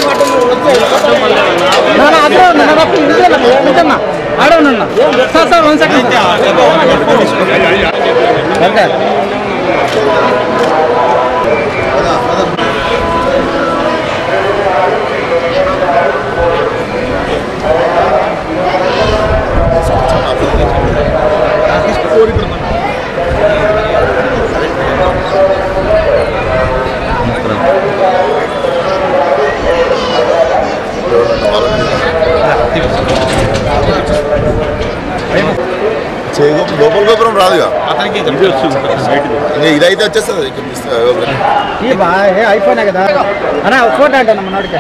ನಾನು ಅದ್ರ ನನ್ನ ರೊಕ್ಕ ಇದೆಯಲ್ಲ ಇದನ್ನ ಆಡೋಣ ಸರ್ ಸರ್ ಒಂದು ಸೆಕೆಂಡ್ చేగో లోపల గోపురం రాదుగా అతనికి ఇంకా ఇదైతే వచ్చేస్తుంది ఇక్కడ ఇస్తా- గోపురం. ಈ ಬಾ ಏ ಐಫೋನ್ ಆಗದ ಅಣ್ಣ ಫೋಟೋ ಆಟ ನಮ್ಮ ನೋಡಿಕೆ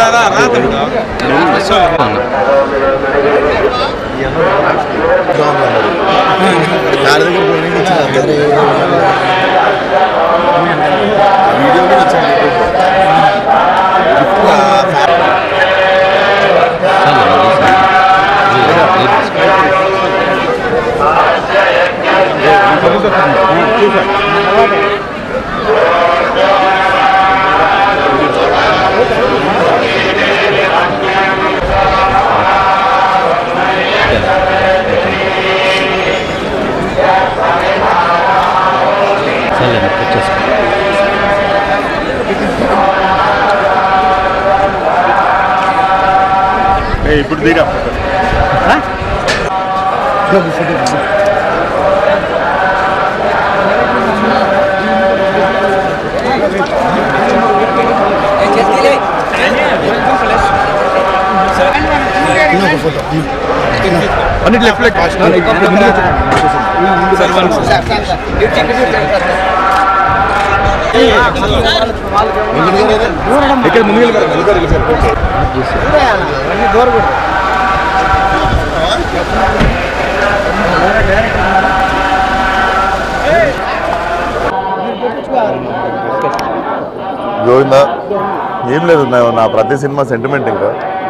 దాని దగ్గర పోనీకి ఇచ్చిన వీడియో కూడా వచ్చింది ఇప్పుడు దిగా అన్నిటి లెఫ్ట్ లెఫ్ట్ ఇక్కడ ముందు గోవింద ఏం లేదు నా నా ప్రతి సినిమా సెంటిమెంట్ ఇంకా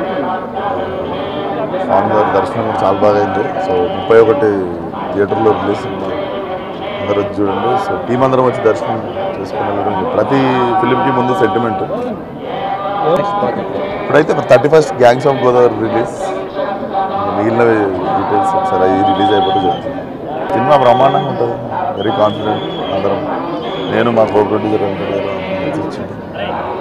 స్వామి గారి దర్శనం కూడా చాలా బాగా అయింది సో ముప్పై ఒకటి థియేటర్లో రిలీజ్ సినిమా అందరూ వచ్చి చూడండి సో టీం అందరం వచ్చి దర్శనం చేసుకుని వెళ్ళడం ప్రతి ఫిలింకి ముందు సెంటిమెంట్ ఇప్పుడైతే thirty first gangs of Godavari release మిగిలిన డీటెయిల్స్ ఒకసారి అవి రిలీజ్ అయిపోతే చెప్తాను సినిమా బ్రహ్మాండంగా ఉంటుంది వెరీ కాన్ఫిడెంట్ అందరం నేను మా కో ప్రొడ్యూసర్ వెంకట గారు అందరం కలిసి వచ్చి